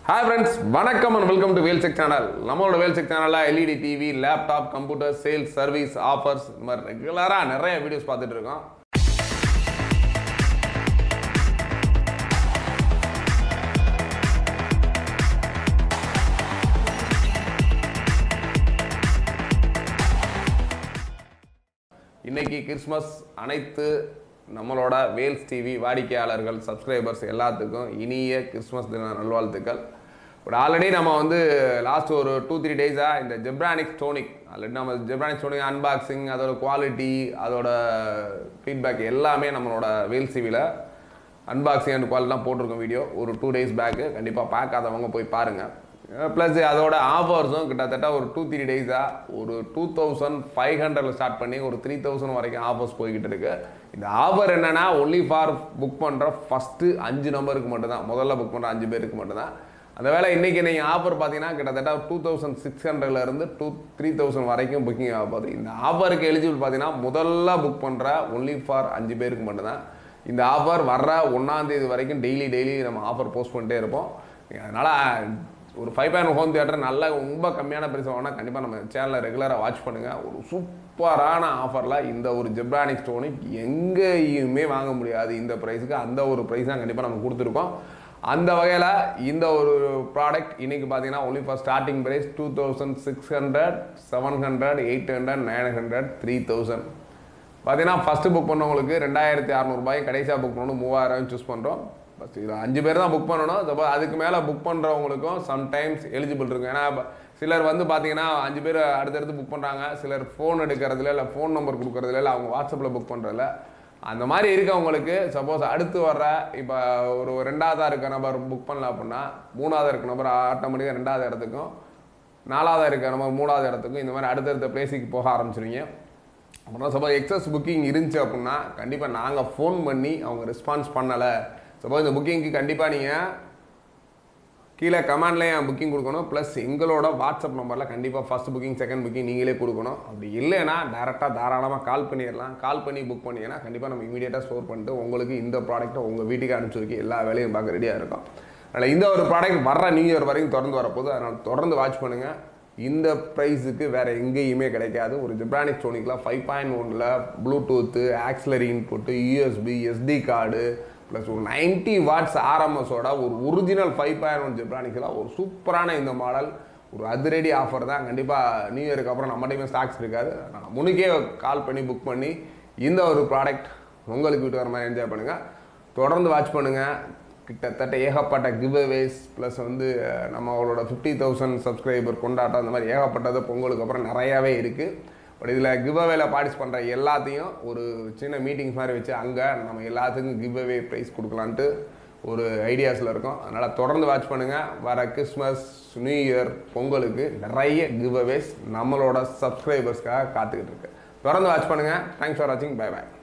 hi friends வணக்கம் and welcome to வேல்செக் channel நம்மளோட வேல்செக் சேனலில் LED TV laptop computer sales service offers இந்த மாதிரி ரெகுலராக நிறைய வீடியோஸ் பார்த்துட்டு இருக்கோம் இன்னைக்கு கிறிஸ்மஸ் அனைத்து நம்மளோட வேல்ஸ் டிவி வாடிக்கையாளர்கள் சப்ஸ்கிரைபர்ஸ் எல்லாத்துக்கும் இனிய கிறிஸ்மஸ் தின நல்வாழ்த்துக்கள் பட் ஆல்ரெடி நம்ம வந்து லாஸ்ட் ஒரு டூ த்ரீ டேஸாக இந்த ஜெப்ரானிக் ஸ்டோனிக் ஆல்ரெடி நம்ம ஜெப்ரானிக் ஸ்டோனிக் அன்பாக்சிங் அதோட குவாலிட்டி அதோட ஃபீட்பேக் எல்லாமே நம்மளோட வேல்ஸ் டிவியில் அன்பாக்சிங் அண்ட் குவாலிட்டிலாம் போட்டிருக்கோம் வீடியோ ஒரு டூ டேஸ் பேக்கு கண்டிப்பாக பார்க்காதவங்க போய் பாருங்கள் ப்ளஸ் அதோட ஆஃபர்ஸும் கிட்டத்தட்ட ஒரு டூ த்ரீ டேஸாக ஒரு டூ தௌசண்ட் ஃபைவ் ஹண்ட்ரடில் ஸ்டார்ட் பண்ணி ஒரு த்ரீ தௌசண்ட் வரைக்கும் ஆஃபர்ஸ் போய்கிட்டு இருக்கு இந்த ஆஃபர் என்னன்னா ஒன்லி ஃபார் புக் பண்ணுற ஃபஸ்ட்டு அஞ்சு நம்பருக்கு மட்டும்தான் முதல்ல புக் பண்ணுற அஞ்சு பேருக்கு மட்டும்தான் அந்த வேலை இன்றைக்கி நீங்கள் ஆஃபர் பார்த்தீங்கன்னா கிட்டத்தட்ட டூ தௌசண்ட் சிக்ஸ் ஹண்ட்ரட்லேருந்து டூ த்ரீ தௌசண்ட் வரைக்கும் புக்கிங் ஆக போகுது இந்த ஆஃபருக்கு எலிஜிபிள் பார்த்தீங்கன்னா முதல்ல புக் பண்ணுற ஒன்லி ஃபார் அஞ்சு பேருக்கு மட்டும்தான் இந்த ஆஃபர் வர்ற ஒன்றாந்தேதி வரைக்கும் டெய்லி டெய்லி நம்ம ஆஃபர் போஸ்ட் பண்ணிட்டே இருப்போம் அதனால் ஒரு ஃபைவ் பாயிண்ட் ஹோம் தியேட்டர் நல்ல ரொம்ப கம்மியான பிரைஸ் வாங்கினா கண்டிப்பாக நம்ம சேனலை ரெகுலராக வாட்ச் பண்ணுங்கள் ஒரு சூப்பரான ஆஃபரில் இந்த ஒரு ஜெப்ரானிக் ஸ்டோனிக் எங்கேயுமே வாங்க முடியாது இந்த ப்ரைஸுக்கு அந்த ஒரு ப்ரைஸ் தான் கண்டிப்பாக நம்ம கொடுத்துருக்கோம் அந்த வகையில் இந்த ஒரு ப்ராடக்ட் இன்னைக்கு பார்த்தீங்கன்னா only for starting price two thousand six hundred seven hundred eight hundred nine hundred three thousand பார்த்தீங்கன்னா ஃபஸ்ட்டு புக் பண்ணவங்களுக்கு ரெண்டாயிரத்தி அறநூறுபாய் கடைசியாக புக் பண்ணணும் மூவாயிரம் சூஸ் பண்ணுறோம் ஃபஸ்ட் இது அஞ்சு பேர் தான் புக் பண்ணணும் சப்போஸ் அதுக்கு மேலே புக் பண்ணுறவங்களுக்கும் சம்டைம்ஸ் எலிஜிபிள் இருக்கும் ஏன்னா இப்ப சிலர் வந்து பார்த்தீங்கன்னா அஞ்சு பேர் அடுத்தடுத்து புக் பண்ணுறாங்க சிலர் ஃபோன் எடுக்கிறதுல இல்லை ஃபோன் நம்பர் கொடுக்கறதுல இல்லை அவங்க வாட்ஸ்அப்பில் புக் பண்ணுறதில்ல அந்த மாதிரி இருக்கவங்களுக்கு சப்போஸ் அடுத்து வர்ற இப்போ ஒரு ரெண்டாவதாக இருக்க நம்பர் புக் பண்ணல அப்படின்னா மூணாவது இருக்க நம்பர் ஆட்டோமேட்டிக்காக ரெண்டாவது இடத்துக்கும் நாலாவது இருக்க நம்பர் மூணாவது இடத்துக்கும் இந்த மாதிரி அடுத்தடுத்த பிளேஸுக்கு போக ஆரம்பிச்சிருவீங்க அப்புறம் சப்போஸ் எக்ஸஸ் புக்கிங் இருந்துச்சு அப்படின்னா கண்டிப்பாக நாங்கள் ஃபோன் பண்ணி அவங்க ரெஸ்பான்ஸ் பண்ணலை சப்போஸ் இந்த புக்கிங்க்கு கண்டிப்பாக நீங்கள் கீழே கமெண்ட்லேயும் புக்கிங் கொடுக்கணும் ப்ளஸ் எங்களோட வாட்ஸ்அப் நம்பரில் கண்டிப்பாக ஃபஸ்ட் புக்கிங் செகண்ட் புக்கிங் நீங்களே கொடுக்கணும் அப்படி இல்லைன்னா டேரெக்டாக தாராளமாக கால் பண்ணிடலாம் கால் பண்ணி புக் பண்ணிங்கன்னா கண்டிப்பாக நம்ம இமீடியட்டாக ஸ்டோர் பண்ணிட்டு உங்களுக்கு இந்த ப்ராடக்ட்டை உங்கள் வீட்டுக்கு அனுப்பிச்சி வைக்க எல்லா வேலையும் பார்க்க ரெடியாக இருக்கும் அதனால் இந்த ஒரு ப்ராடக்ட் வர்ற நியூ இயர் வரைக்கும் தொடர்ந்து வரப்போகுது அதனால் தொடர்ந்து வாட்ச் பண்ணுங்கள் இந்த ப்ரைஸுக்கு வேறு எங்கேயுமே கிடைக்காது ஒரு ஜிப்ரானிக் ஸ்டோனிக்கில் ஃபைவ் பாயிண்ட் ஒனில் bluetooth auxiliary input USB SD card plus ஒரு நைன்ட்டி வாட்ஸ் ஆர்எம்எஸோட ஒரு ஒரிஜினல் ஃபைவ் பாயிண்ட் ஒன் ஜிப்ரானிக்கில் ஒரு சூப்பரான இந்த மாடல் ஒரு அதிரடி ஆஃபர் தான் கண்டிப்பாக நியூ இயருக்கு அப்புறம் நம்மகிட்டையுமே ஸ்டாக்ஸ் இருக்காது அதனால் முன்னுக்கே கால் பண்ணி புக் பண்ணி இந்த ஒரு ப்ராடக்ட் உங்களுக்கு வீட்டு வர மாதிரி என்ஜாய் பண்ணுங்கள் தொடர்ந்து வாட்ச் பண்ணுங்கள் கிட்டத்தட்ட ஏகப்பட்ட கிவ்அவேஸ் ப்ளஸ் வந்து அஹ், நம்மளோட ஃபிஃப்டி தௌசண்ட் சப்ஸ்கிரைபர் கொண்டாட்டம் அந்த மாதிரி ஏகப்பட்டது பொங்கலுக்கு அப்புறம் நிறையாவே இருக்குது பட் இதில் கிவ்அவேல பார்ட்டிஸ் பண்ணுற எல்லாத்தையும் ஒரு சின்ன மீட்டிங்ஸ் மாதிரி வச்சு அங்கே நம்ம எல்லாத்துக்கும் கிவ்அவே ப்ரைஸ் கொடுக்கலான்ட்டு ஒரு ஐடியாஸில் இருக்கோம் அதனால் தொடர்ந்து வாட்ச் பண்ணுங்கள் வர கிறிஸ்மஸ் நியூ இயர் பொங்கலுக்கு நிறைய கிவ்அவேஸ் நம்மளோட சப்ஸ்கிரைபர்ஸ்க்காக காத்துக்கிட்டு இருக்கு தொடர்ந்து வாட்ச் பண்ணுங்கள் தேங்க்ஸ் ஃபார் வாட்சிங் பை பை